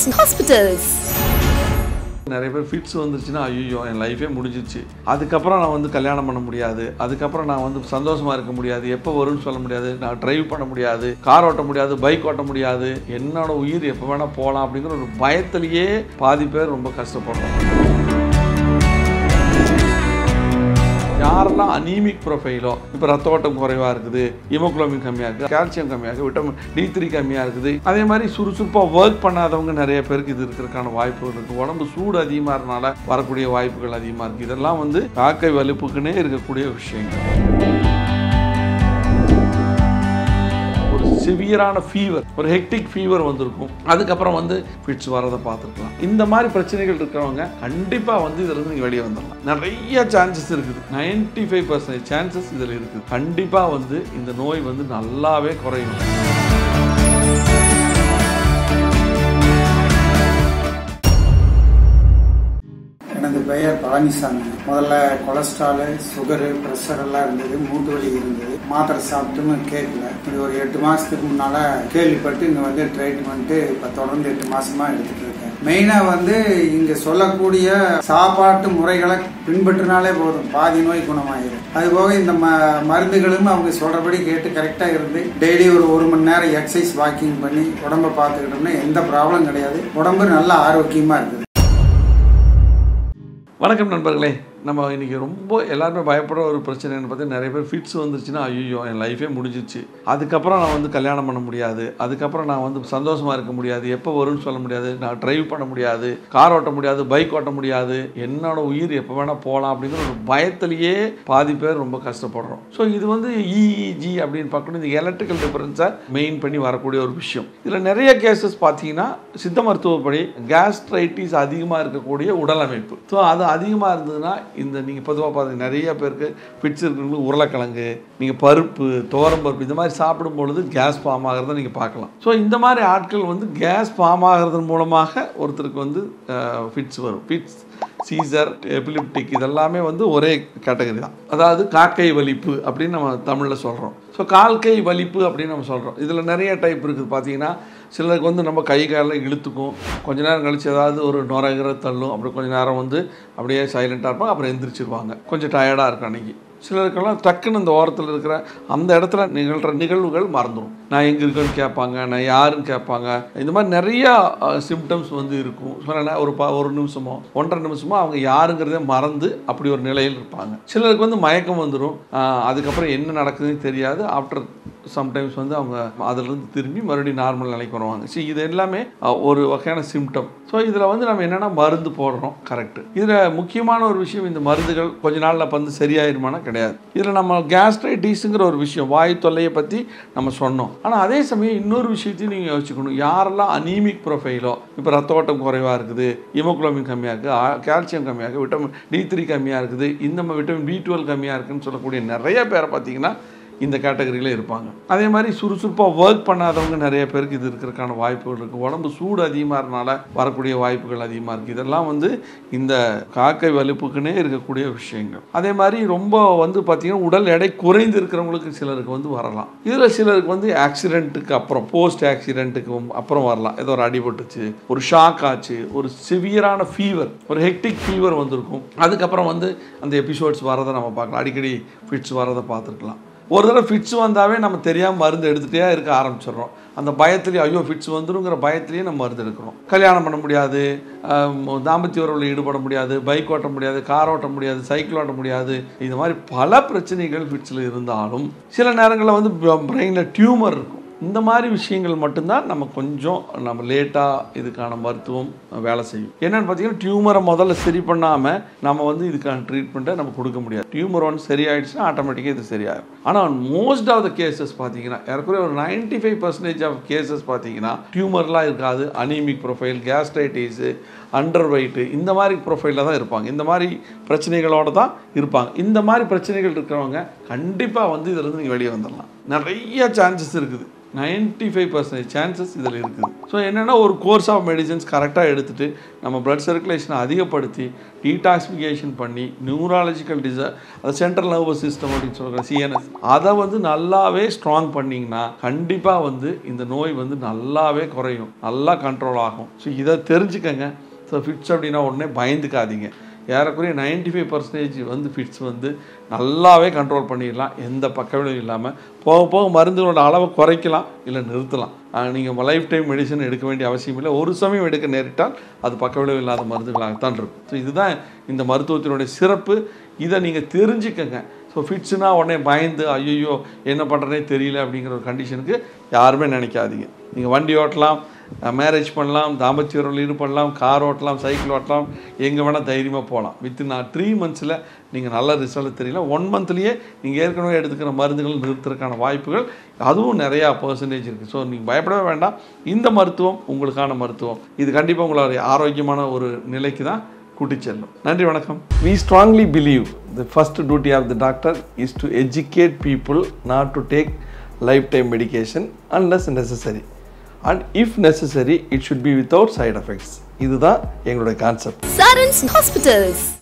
hospitals. நிறைய பேர் fits வந்துருச்சுன்னா ஐயோ என் லைஃபே முடிஞ்சிருச்சு அதுக்கப்புறம் நான் வந்து கல்யாணம் பண்ண முடியாது அதுக்கப்புறம் நான் வந்து சந்தோஷமா இருக்க முடியாது எப்போ வரும்னு சொல்ல முடியாது நான் டிரைவ் பண்ண முடியாது கார் ஓட்ட முடியாது பைக் ஓட்ட முடியாது என்னோட உயிர் எப்போ வேணால் போகலாம் அப்படிங்கிற ஒரு பயத்திலேயே பாதி பேர் ரொம்ப கஷ்டப்படுறோம் யாரெல்லாம் அனீமிக் ப்ரொஃபைலோ இப்போ ரத்த ஓட்டம் குறைவாக இருக்குது ஹீமோகுளோபின் கம்மியாக இருக்குது கால்சியம் கம்மியாக இருக்குது விட்டமின் டி த்ரீ கம்மியாக இருக்குது அதே மாதிரி சுறுசுறுப்பாக ஒர்க் பண்ணாதவங்க நிறைய பேருக்கு இது இருக்கிறதுக்கான வாய்ப்புகள் இருக்குது உடம்பு சூடு அதிகமாக இருந்தனால வரக்கூடிய வாய்ப்புகள் அதிகமாக இருக்குது இதெல்லாம் வந்து காக்கை வலிப்புக்குன்னே இருக்கக்கூடிய விஷயங்கள் ஒரு சிவியரான ஃபீவர் ஒரு ஹெக்டிக் ஃபீவர் வந்திருக்கும் அதுக்கப்புறம் வந்து ஃபிட்ஸ் வரதை பார்த்துருக்கலாம் இந்த மாதிரி பிரச்சனைகள் இருக்கிறவங்க கண்டிப்பாக வந்து இதுல இருந்து நீங்கள் வெளியே வந்துடலாம் நிறைய சான்சஸ் இருக்குது நைன்டி ஃபைவ் பர்சன்டேஜ் சான்சஸ் இதில் இருக்குது கண்டிப்பாக வந்து இந்த நோய் வந்து நல்லாவே குறையும் எனது பெயர் பழனிசாமி முதல்ல கொலஸ்ட்ராலு சுகரு ப்ரெஷர் எல்லாம் இருந்தது மூட்டு வலி இருந்தது மாத்திரை சாப்பிட்டுன்னு கேட்கல இது ஒரு எட்டு மாசத்துக்கு முன்னால கேள்விப்பட்டு இங்க வந்து ட்ரீட்மெண்ட் இப்ப தொடர்ந்து எட்டு மாசமா எடுத்துட்டு இருக்கேன் மெயினா வந்து இங்க சொல்லக்கூடிய சாப்பாட்டு முறைகளை பின்பற்றினாலே போதும் பாதி நோய் குணமாயிரும் அதுபோக இந்த ம- மருந்துகளும் அவங்க சொல்றபடி கேட்டு கரெக்டா இருந்து டெய்லி ஒரு ஒரு மணி நேரம் எக்ஸசைஸ் வாக்கிங் பண்ணி உடம்ப பார்த்துக்கிட்டோம்னா எந்த ப்ராப்ளம் கிடையாது உடம்பு நல்ல ஆரோக்கியமா இருக்குது வணக்கம் நண்பர்களே நம்ம இன்னைக்கு ரொம்ப எல்லாருமே பயப்படுற ஒரு பிரச்சனைன்னு பார்த்து நிறைய பேர் ஃபிட்ஸ் வந்துருச்சுன்னா ஐயோ என் லைஃபே முடிஞ்சிருச்சு அதுக்கப்புறம் நான் வந்து கல்யாணம் பண்ண முடியாது அதுக்கப்புறம் நான் வந்து சந்தோஷமா இருக்க முடியாது எப்போ வரும்னு சொல்ல முடியாது நான் டிரைவ் பண்ண முடியாது கார் ஓட்ட முடியாது பைக் ஓட்ட முடியாது என்னோட உயிர் எப்போ வேணால் போகலாம் அப்படிங்கிற ஒரு பயத்திலேயே பாதி பேர் ரொம்ப கஷ்டப்படுறோம் ஸோ இது வந்து இஇஜி அப்படின்னு பார்க்கணும் இந்த எலக்ட்ரிக்கல் டிஃபரன்ஸை மெயின் பண்ணி வரக்கூடிய ஒரு விஷயம் இதில் நிறைய கேசஸ் பார்த்தீங்கன்னா சித்த மருத்துவப்படி கேஸ்ட்ரைட்டிஸ் அதிகமாக இருக்கக்கூடிய உடல் அமைப்பு ஸோ அது அதிகமாக இருந்ததுன்னா இந்த நீங்கள் பொதுவாக பார்த்தீங்க நிறைய பேருக்கு ஃபிட்ஸ் இருக்கிறவங்களுக்கு உருளைக்கிழங்கு நீங்கள் பருப்பு துவரம் பருப்பு இந்த மாதிரி சாப்பிடும் பொழுது கேஸ் ஃபார்ம் ஆகிறத நீங்கள் பார்க்கலாம் ஸோ இந்த மாதிரி ஆட்கள் வந்து கேஸ் ஃபார்ம் ஆகிறதன் மூலமாக ஒருத்தருக்கு வந்து ஃபிட்ஸ் வரும் ஃபிட்ஸ் சீசர் எபிலிப்டிக் இதெல்லாமே வந்து ஒரே கேட்டகரி தான் அதாவது காக்கை வலிப்பு அப்படின்னு நம்ம தமிழில் சொல்கிறோம் ஸோ கால்கை வலிப்பு அப்படின்னு நம்ம சொல்கிறோம் இதில் நிறைய டைப் இருக்குது பார்த்தீங்கன்னா சிலருக்கு வந்து நம்ம கை காலில் இழுத்துக்கும் கொஞ்ச நேரம் கழிச்சு ஏதாவது ஒரு நுரைகிற தள்ளும் அப்புறம் கொஞ்ச நேரம் வந்து அப்படியே சைலண்ட்டாக இருப்பாங்க அப்புறம் எந்திரிச்சிருவாங்க கொஞ்சம் டயர்டாக இருக்கும் அன்றைக்கி சிலருக்கெல்லாம் டக்குன்னு இந்த ஓரத்தில் இருக்கிற அந்த இடத்துல நிகழ்கிற நிகழ்வுகள் மறந்துடும் நான் எங்கே இருக்கேன்னு கேட்பாங்க நான் யாருன்னு கேட்பாங்க இந்த மாதிரி நிறையா சிம்டம்ஸ் வந்து இருக்கும் சொன்னா ஒரு ப ஒரு நிமிஷமோ ஒன்றரை நிமிஷமோ அவங்க யாருங்கிறதே மறந்து அப்படி ஒரு நிலையில் இருப்பாங்க சிலருக்கு வந்து மயக்கம் வந்துடும் அதுக்கப்புறம் என்ன நடக்குதுன்னு தெரியாது ஆஃப்டர் சம்டைம்ஸ் வந்து அவங்க அதிலிருந்து திரும்பி மறுபடியும் நார்மல் நிலைக்கு வருவாங்க ஸோ இது எல்லாமே அஹ், ஒரு வகையான சிம்டம் ஸோ இதில் வந்து நம்ம என்னென்னா மருந்து போடுறோம் கரெக்டு இதில் முக்கியமான ஒரு விஷயம் இந்த மருந்துகள் கொஞ்ச நாளில் வந்து சரியாயிருமானா கிடையாது இதில் நம்ம கேஸ்ட்ரைட்டிஸுங்கிற ஒரு விஷயம் வாய் தொல்லையை பற்றி நம்ம சொன்னோம் ஆனால் அதே சமயம் இன்னொரு விஷயத்தையும் நீங்கள் யோசிச்சுக்கணும் யாரெல்லாம் அனீமிக் ப்ரொஃபைலோ இப்போ ரத்த ஓட்டம் குறைவாக இருக்குது ஹீமோகுளோபின் கம்மியாக இருக்குது கால்சியம் கம்மியாக இருக்குது விட்டமின் டி த்ரீ கம்மியாக இருக்குது இந்த விட்டமின் பி டுவெல் கம்மியாக இருக்குன்னு சொல்லக்கூடிய நிறைய பேரை பார்த்தீங்கன்னா இந்த கேட்டகரியில் இருப்பாங்க அதே மாதிரி சுறுசுறுப்பாக ஒர்க் பண்ணாதவங்க நிறைய பேருக்கு இது இருக்கிறதுக்கான வாய்ப்புகள் இருக்குது உடம்பு சூடு அதிகமாக இருந்தனால வரக்கூடிய வாய்ப்புகள் அதிகமாக இருக்குது இதெல்லாம் வந்து இந்த காக்கை வலிப்புக்குன்னே இருக்கக்கூடிய விஷயங்கள் அதே மாதிரி ரொம்ப வந்து பார்த்திங்கன்னா உடல் எடை குறைந்து இருக்கிறவங்களுக்கு சிலருக்கு வந்து வரலாம் இதில் சிலருக்கு வந்து ஆக்சிடென்ட்டுக்கு அப்புறம் போஸ்ட் ஆக்சிடென்ட்டுக்கு அப்புறம் வரலாம் ஏதோ ஒரு அடிபட்டுச்சு ஒரு ஷாக் ஆச்சு ஒரு சிவியரான ஃபீவர் ஒரு ஹெக்டிக் ஃபீவர் வந்திருக்கும் அதுக்கப்புறம் வந்து அந்த எபிசோட்ஸ் வரதை நம்ம பார்க்கலாம் அடிக்கடி ஃபிட்ஸ் வரதை பார்த்துருக்கலாம் ஒரு தடவை ஃபிட்ஸ் வந்தாவே நம்ம தெரியாமல் மருந்து எடுத்துகிட்டே இருக்க ஆரம்பிச்சிடுறோம் அந்த பயத்துலேயே ஐயோ ஃபிட்ஸ் வந்துருங்கிற பயத்துலேயே நம்ம மருந்து எடுக்கிறோம் கல்யாணம் பண்ண முடியாது ஆம், தாம்பத்திய உறவில் ஈடுபட முடியாது பைக் ஓட்ட முடியாது கார் ஓட்ட முடியாது சைக்கிள் ஓட்ட முடியாது இது மாதிரி பல பிரச்சனைகள் ஃபிட்ஸில் இருந்தாலும் சில நேரங்களில் வந்து பிரெயினில் டியூமர் இருக்கும் இந்த மாதிரி விஷயங்கள் மட்டும்தான் நம்ம கொஞ்சம் நம்ம லேட்டாக இதுக்கான மருத்துவம் வேலை செய்யும் என்னன்னு பார்த்தீங்கன்னா டியூமரை முதல்ல சரி பண்ணாமல் நம்ம வந்து இதுக்கான ட்ரீட்மெண்ட்டை நம்ம கொடுக்க முடியாது டியூமர் ஒன்று சரியாயிடுச்சுன்னா ஆட்டோமேட்டிக்காக இது சரியாகும் ஆனால் மோஸ்ட் ஆஃப் த கேசஸ் பார்த்தீங்கன்னா ஏறக்குறைய ஒரு ninety five percentage of cases பார்த்தீங்கன்னா டியூமர்லாம் இருக்காது anaemic profile gastritis underweight இந்த மாதிரி ப்ரொஃபைலில் தான் இருப்பாங்க இந்த மாதிரி பிரச்சனைகளோட தான் இருப்பாங்க இந்த மாதிரி பிரச்சனைகள் இருக்கிறவங்க கண்டிப்பாக வந்து இதிலிருந்து நீங்கள் வெளியே வந்துடலாம் நிறைய சான்சஸ் இருக்குது 95% ஃபைவ் பர்சன்டேஜ் சான்சஸ் இதில் இருக்குது ஸோ என்னென்னா ஒரு கோர்ஸ் ஆஃப் மெடிசன்ஸ் கரெக்டாக எடுத்துகிட்டு நம்ம blood சர்க்குலேஷனை அதிகப்படுத்தி டீடாக்சிஃபிகேஷன் பண்ணி நியூராலஜிக்கல் டிச அது சென்ட்ரல் நர்வஸ் சிஸ்டம் அப்படின்னு சொல்கிற சிஎன்எஸ் அதை வந்து நல்லாவே ஸ்ட்ராங் பண்ணிங்கன்னா கண்டிப்பாக வந்து இந்த நோய் வந்து நல்லாவே குறையும் நல்லா கண்ட்ரோல் ஆகும் ஸோ இதை தெரிஞ்சுக்கங்க ஸோ ஃபிட்ஸ் அப்படின்னா உடனே பயந்துக்காதீங்க ஏறக்குறைய 95% ஃபைவ் பர்சன்டேஜ் வந்து ஃபிட்ஸ் வந்து நல்லாவே கண்ட்ரோல் பண்ணிடலாம் எந்த பக்கவிலும் இல்லாமல் போக போக மருந்துகளோட அளவை குறைக்கலாம் இல்லை நிறுத்தலாம் நீங்கள் லைஃப் டைம் மெடிசன் எடுக்க வேண்டிய அவசியம் இல்லை ஒரு சமயம் எடுக்க நேரிட்டால் அது பக்கவிளைவு இல்லாத மருந்துகளாகத்தான் இருக்கும் ஸோ இதுதான் இந்த மருத்துவத்தினுடைய சிறப்பு இதை நீங்கள் தெரிஞ்சுக்கங்க ஸோ ஃபிட்ஸ்னா உடனே பயந்து ஐயோ என்ன பண்ணுறனே தெரியல அப்படிங்கிற ஒரு கண்டிஷனுக்கு யாருமே நினைக்காதீங்க நீங்கள் வண்டி ஓட்டலாம் மேரேஜ் பண்ணலாம் தாம்பத்திய உறவில் ஈடுபடலாம் கார் ஓட்டலாம் சைக்கிள் ஓட்டலாம் எங்கே வேணால் தைரியமாக போகலாம் வித்தின் நான் த்ரீ மந்த்ஸில் நீங்கள் நல்ல ரிசல்ட் தெரியல ஒன் மந்த்லேயே நீங்கள் ஏற்கனவே எடுத்துக்கிற மருந்துகள் நிறுத்துறதுக்கான வாய்ப்புகள் அதுவும் நிறையா பர்சன்டேஜ் இருக்குது ஸோ நீங்கள் பயப்படவே வேண்டாம் இந்த மருத்துவம் உங்களுக்கான மருத்துவம் இது கண்டிப்பாக உங்களுடைய ஆரோக்கியமான ஒரு நிலைக்கு தான் கூட்டிச் செல்லும் நன்றி வணக்கம் we strongly believe the first duty of the doctor is to educate people not to take life time medication unless necessary and if necessary it should be without side effects இதுதான் எங்களுடைய கான்செப்ட் Saran's Hospitals.